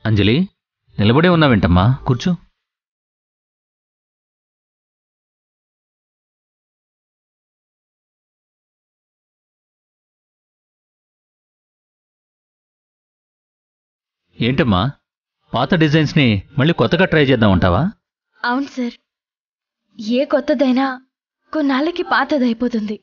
అంజలి నిలబడే ఉన్నావేంటమ్మా కూర్చో ఏంటమ్మా పాత డిజైన్స్ని మళ్ళీ కొత్తగా ట్రై చేద్దామంటావా అవును సార్ ఏ కొత్తదైనా కొన్నాళ్ళకి పాతదైపోతుంది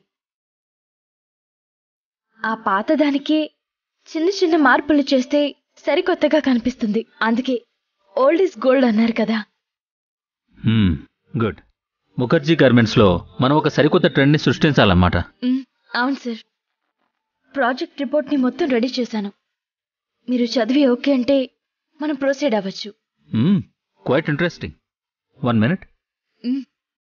ఆ పాతదానికి చిన్న చిన్న మార్పులు చేస్తే సరికొత్తగా కనిపిస్తుంది అందుకే ఓల్డ్ ఈజ్ గోల్డ్ అన్నారు కదా హ్మ్, గుడ్ ముఖర్జీ గార్మెంట్స్లో మనం ఒక సరికొత్త ట్రెండ్ని సృష్టించాలన్నమాట మ్, అవును సార్ ప్రాజెక్ట్ రిపోర్ట్ని మొత్తం రెడీ చేశాను మీరు చదివి ఓకే అంటే మనం ప్రొసీడ్ అవ్వచ్చు క్వైట్ ఇంట్రెస్టింగ్ వన్ మినిట్ మ్.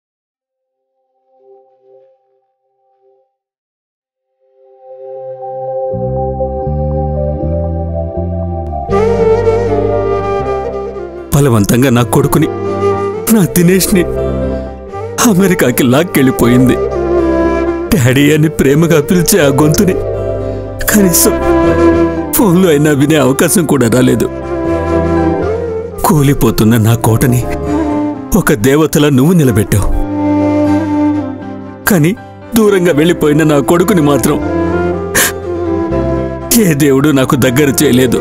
బలవంతంగా నా కొడుకుని నా దినేష్ని అమెరికాకి లాక్కెళ్ళిపోయింది డాడీ అని ప్రేమగా పిలిచే ఆ గొంతుని కనీసం ఫోన్లో అయినా వినే అవకాశం కూడా రాలేదు కూలిపోతున్న నా కోటని ఒక దేవతలా నువ్వు నిలబెట్టావు కానీ దూరంగా వెళ్ళిపోయిన నా కొడుకుని మాత్రం ఏ దేవుడు నాకు దగ్గర చేయలేదు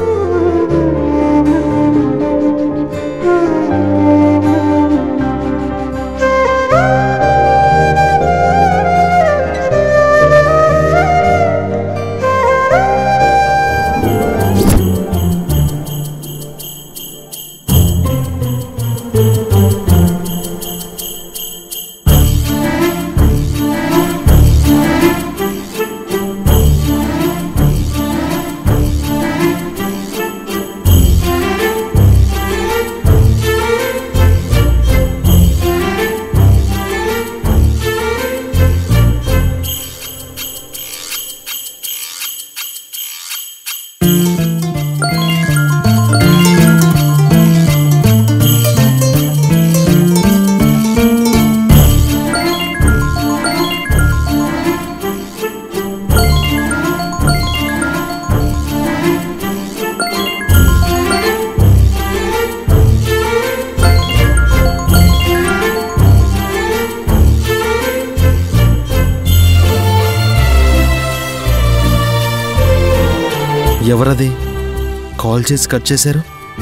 ఎవరది కాల్ చేసి కట్ చేశారు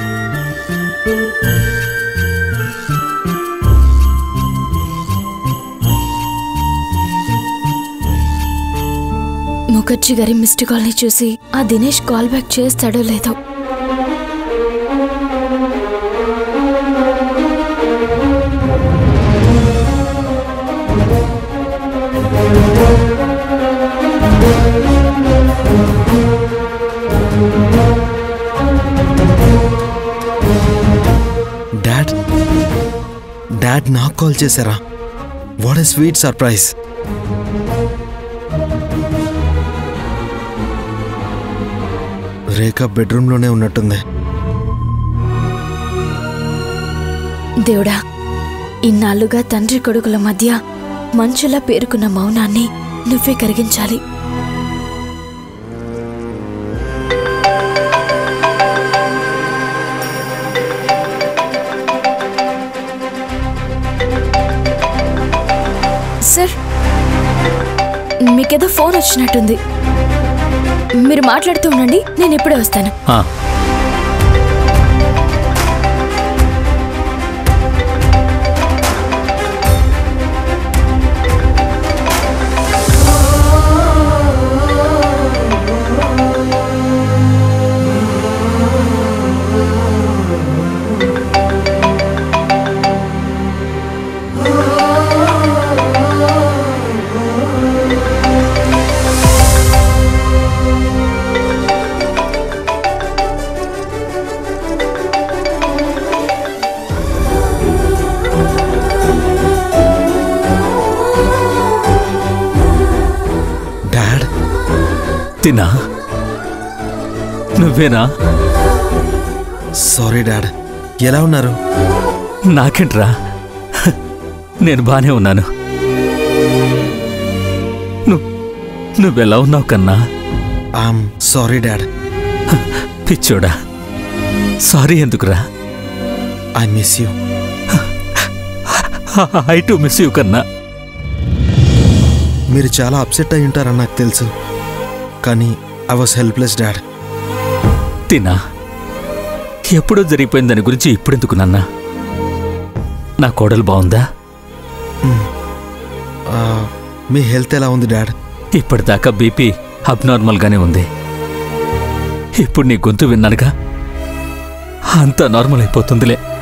ముఖర్జీ గారి మిస్డ్ కాల్ని చూసి ఆ దినేష్ కాల్ బ్యాక్ చేస్తాడో లేదో డాడ్ డాడ్ నాకు కాల్ చేశారా what a sweet surprise Rekha బెడ్రూమ్లోనే ఉన్నట్టుంది దేవుడా ఇన్నాళ్లుగా తండ్రి కొడుకుల మధ్య మంచులా పేరుకున్న మౌనాన్ని నువ్వే కరిగించాలి సార్ మీకేదో ఫోన్ వచ్చినట్టుంది మీరు మాట్లాడుతూ ఉండండి నేను ఇప్పుడే వస్తాను ఆ, డాడ్ తినా నువ్వేనా సారీ డాడ్ ఎలా ఉన్నారు నాకేంట్రా నేను బానే ఉన్నాను నువ్వు నువ్వెలా ఉన్నావు కన్నా ఐఎమ్ సారీ డాడ్ పిచ్చోడా సారీ ఎందుకురా I miss you I too miss you కన్నా మీరు చాలా అప్సెట్ అయి ఉంటారని నాకు తెలుసు కానీ ఐ వాస్ హెల్ప్లెస్ డాడ్ తినా ఎప్పుడో జరిగిపోయిన దాని గురించి ఇప్పుడెందుకు నాన్న నా కోడలు బాగుందా మీ హెల్త్ ఎలా ఉంది డాడ్ ఇప్పటిదాకా బీపీ అబ్నార్మల్గానే ఉంది ఇప్పుడు నీ గొంతు విన్నానుగా అంతా నార్మల్ అయిపోతుందిలే